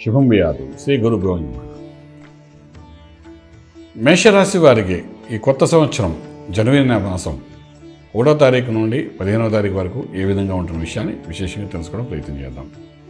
శుభం వ్యాధు శ్రీ గురు బ్రహ్మ మేషరాశి వారికి ఈ కొత్త సంవత్సరం జనవరి నెల మాసం ఒకటో తారీఖు నుండి పదిహేనవ తారీఖు వరకు ఏ విధంగా ఉంటున్న విషయాన్ని విశేషంగా తెలుసుకోవడం ప్రయత్నం చేద్దాం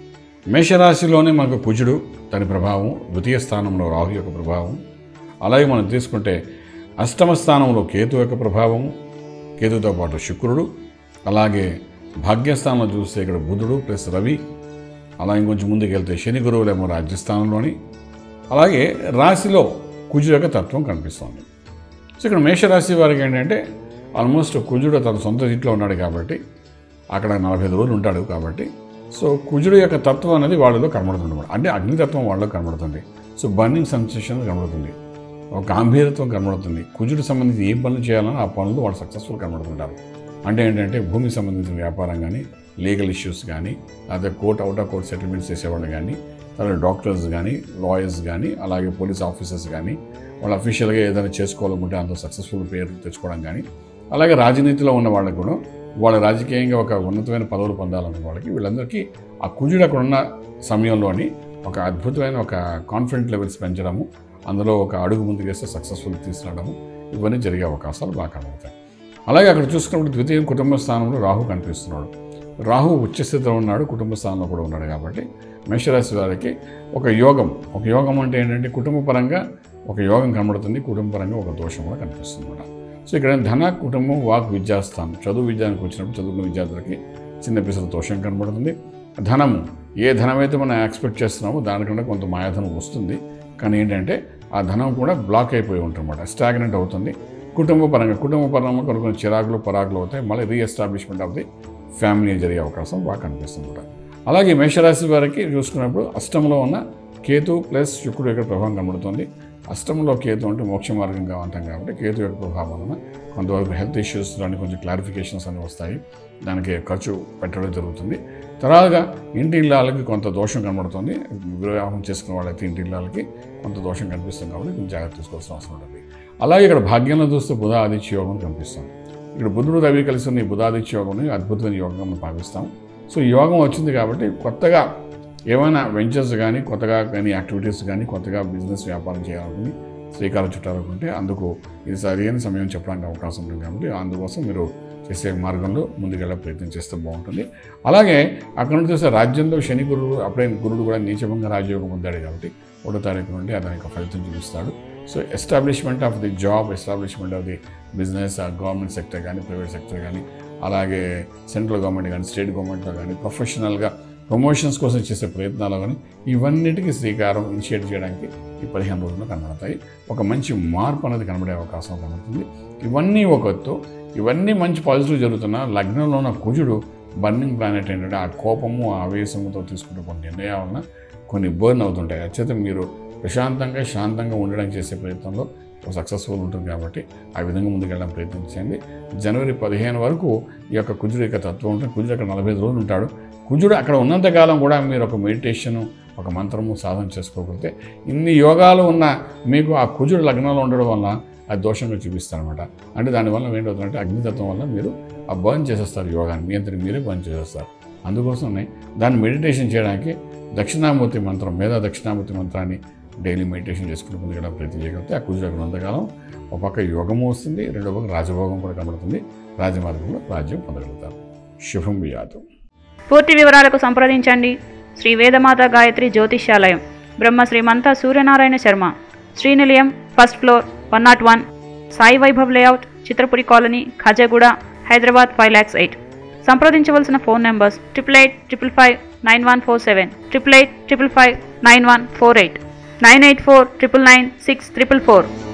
మేషరాశిలోనే మనకు కుజుడు దాని ప్రభావం ద్వితీయ స్థానంలో రాహు యొక్క ప్రభావం అలాగే మనం తీసుకుంటే అష్టమ స్థానంలో కేతు యొక్క ప్రభావం కేతుతో పాటు శుక్రుడు అలాగే భాగ్యస్థానంలో చూస్తే ఇక్కడ బుధుడు ప్లస్ రవి అలా ఇంకొంచెం ముందుకు వెళ్తే శని గురువులేమో రాజ్యస్థానంలోని అలాగే రాశిలో కుజుడు యొక్క తత్వం కనిపిస్తోంది సో ఇక్కడ మేషరాశి వారికి ఏంటంటే ఆల్మోస్ట్ కుజుడు తన సొంత ఇంట్లో ఉన్నాడు కాబట్టి అక్కడ నలభై ఐదు రోజులు ఉంటాడు కాబట్టి సో కుజుడు యొక్క తత్వం అనేది వాళ్ళలో కనబడుతుంది అన్నమాట. అంటే అగ్నితత్వం వాళ్ళలో కనబడుతుంది సో బర్నింగ్ సెన్సేషన్ కనబడుతుంది ఒక గాంభీర్యత్వం కనబడుతుంది కుజుడు సంబంధించి ఏ పనులు చేయాలన్నా ఆ పనులు వాళ్ళు సక్సెస్ఫుల్ కనబడుతుంటారు అంటే ఏంటంటే భూమికి సంబంధించిన వ్యాపారం కానీ లీగల్ ఇష్యూస్ కానీ లేదా court out of court settlements చేసేవాళ్ళు కానీ తర్వాత డాక్టర్స్ కానీ లాయర్స్ కానీ అలాగే పోలీస్ ఆఫీసర్స్ కానీ వాళ్ళు అఫీషియల్గా ఏదైనా చేసుకోవాలనుకుంటే అంత సక్సెస్ఫుల్ పేరు తెచ్చుకోవడం కానీ అలాగే రాజనీతిలో ఉన్న వాళ్ళకు కూడా వాళ్ళ రాజకీయంగా ఒక ఉన్నతమైన పదవులు పొందాలన్న వాళ్ళకి వీళ్ళందరికీ ఆ కుజుడు అక్కడ ఉన్న సమయంలోని ఒక అద్భుతమైన ఒక కాన్ఫిడెంట్ లెవెల్స్ పెంచడము అందులో ఒక అడుగు ముందుకు వేస్తే సక్సెస్ఫుల్ తీసుకురావడము ఇవన్నీ జరిగే అవకాశాలు బాగా కనబడతాయి అలాగే అక్కడ చూసుకున్నప్పుడు ద్వితీయ కుటుంబ స్థానంలో రాహు కనిపిస్తున్నాడు రాహు ఉచ్చస్థితిలో ఉన్నాడు కుటుంబ స్థానంలో కూడా ఉన్నాడు కాబట్టి మేషరాశి వారికి ఒక యోగం ఒక యోగం అంటే ఏంటంటే కుటుంబ పరంగా ఒక యోగం కనబడుతుంది కుటుంబ పరంగా ఒక దోషం కూడా కనిపిస్తుంది అన్నమాట సో ఇక్కడ ధన కుటుంబం వాక్ విద్యాస్థానం చదువు విద్యానికి వచ్చినప్పుడు చదువుకున్న విద్యార్థులకి చిన్న పిసర దోషం కనబడుతుంది ధనము ఏ ధనమైతే మనం ఎక్స్పెక్ట్ చేస్తున్నామో దానికంటే కొంత మాయాధనం వస్తుంది కానీ ఏంటంటే ఆ ధనం కూడా బ్లాక్ అయిపోయి ఉంటుందన్నమాట స్టాగ్నెంట్ అవుతుంది కుటుంబ పరంగా కుటుంబ పరంగా కొన్ని కొన్ని చిరాకులు పరాకులు అవుతాయి మళ్ళీ రీఎస్టాబ్లిష్మెంట్ ఆఫ్ ది ఫ్యామిలీ జరిగే అవకాశం బాగా కనిపిస్తుంది కూడా అలాగే మేషరాశి వారికి చూసుకున్నప్పుడు అష్టంలో ఉన్న కేతు ప్లస్ శుక్రుడు యొక్క ప్రభావం కనబడుతుంది అష్టంలో కేతు అంటే మోక్ష మార్గంగా ఉంటాం కాబట్టి కేతు యొక్క ప్రభావం వలన కొంతవరకు హెల్త్ ఇష్యూస్ దాన్ని కొంచెం క్లారిఫికేషన్స్ అన్ని వస్తాయి దానికి ఖర్చు పెట్టడం జరుగుతుంది తర్వాతగా ఇంటి ఇళ్ళకి కొంత దోషం కనబడుతుంది వివాహం చేసుకున్న వాళ్ళైతే ఇంటి ఇళ్ళకి కొంత దోషం కనిపిస్తుంది కాబట్టి కొంచెం జాగ్రత్త తీసుకోవాల్సిన అవసరం ఉంటుంది అలాగే ఇక్కడ భాగ్యంలో చూస్తే బుధ ఆదిత్య యోగం కనిపిస్తుంది ఇక్కడ బుధుడు రవి కలిసి ఉన్న ఈ బుధాదిత్య యోగం అద్భుతమైన యోగంగా మనం భావిస్తాం సో ఈ యోగం వచ్చింది కాబట్టి కొత్తగా ఏమైనా వెంచర్స్ కానీ కొత్తగా కానీ యాక్టివిటీస్ కానీ కొత్తగా బిజినెస్ వ్యాపారం చేయాలనుకుని శ్రీకారం చుట్టాలనుకుంటే అందుకు ఇది సరైన సమయం చెప్పడానికి అవకాశం ఉంటుంది కాబట్టి అందుకోసం మీరు చేసే మార్గంలో ముందుకెళ్ళే ప్రయత్నం చేస్తే బాగుంటుంది అలాగే అక్కడ నుంచి చూస్తే రాజ్యంలో శని గురుడు అప్పుడే గురుడు కూడా నీచభంగా రాజయోగం పొందాడు కాబట్టి ఒకటో తారీఖు నుండి అతని యొక్క ఫలితం చూపిస్తాడు so establishment of the job establishment of the business government sector కానీ ప్రైవేట్ సెక్టర్ కానీ అలాగే సెంట్రల్ గవర్నమెంట్ కానీ స్టేట్ గవర్నమెంట్లో కానీ ప్రొఫెషనల్గా ప్రమోషన్స్ కోసం చేసే ప్రయత్నాలు కానీ ఇవన్నిటికీ శ్రీకారం ఇనిషియేట్ చేయడానికి ఈ పదిహేను రోజుల్లో కనబడతాయి ఒక మంచి మార్పు అనేది కనబడే అవకాశం కనబడుతుంది ఇవన్నీ ఒక ఎత్తు ఇవన్నీ మంచి పాజిటివ్ జరుగుతున్న లగ్నంలో ఉన్న కుజుడు బర్నింగ్ ప్లానెట్ ఏంటంటే ఆ కోపము ఆ ఆవేశంతో తీసుకునే కొన్ని నిర్ణయాల వలన కొన్ని బర్న్ అవుతుంటాయి అచేత మీరు ప్రశాంతంగా శాంతంగా ఉండడానికి చేసే ప్రయత్నంలో సక్సెస్ఫుల్ ఉంటుంది కాబట్టి ఆ విధంగా ముందుకెళ్ళడం ప్రయత్నం చేయండి జనవరి పదిహేను వరకు ఈ యొక్క కుజుడు యొక్క తత్వం ఉంటుంది కుజుడు అక్కడ నలభై ఐదు రోజులు ఉంటాడు కుజుడు అక్కడ ఉన్నంతకాలం కూడా మీరు ఒక మెడిటేషను ఒక మంత్రము సాధన చేసుకోగలిగితే ఇన్ని యోగాలు ఉన్న మీకు ఆ కుజుడు లగ్నంలో ఉండడం వల్ల అది దోషంగా చూపిస్తారనమాట అంటే దానివల్ల ఏంటవుతుందంటే అగ్నితత్వం వల్ల మీరు ఆ బర్న్ చేసేస్తారు యోగాన్ని మీ అంతటి మీరే బర్న్ చేసేస్తారు అందుకోసమే దాన్ని మెడిటేషన్ చేయడానికి దక్షిణామూర్తి మంత్రం మేధా దక్షిణామూర్తి మంత్రాన్ని డైలీ మెడిటేషన్ చేసుకుని ముందుగా ప్రయత్నం చేయగలిగితే ఆ కుజుడు అక్కడ ఉన్నంతకాలం ఒక పక్క యోగము వస్తుంది రెండో పక్క రాజభోగం కూడా కనబడుతుంది రాజమార్గంలో రాజ్యం పొందగలుగుతారు శుభం వియాతం పూర్తి వివరాలకు సంప్రదించండి Shri Vedamata Gayatri Jyotishyalayam Brahma Srimantha Suryanarayana Sharma Srinilayam first floor one not one Sai Vaibhav layout Chitrapuri colony Khajaguda Hyderabad five lakhs eight సంప్రదించవలసిన phone numbers triple eight triple five nine one four seven triple eight triple five nine one four eight nine eight four triple nine six triple four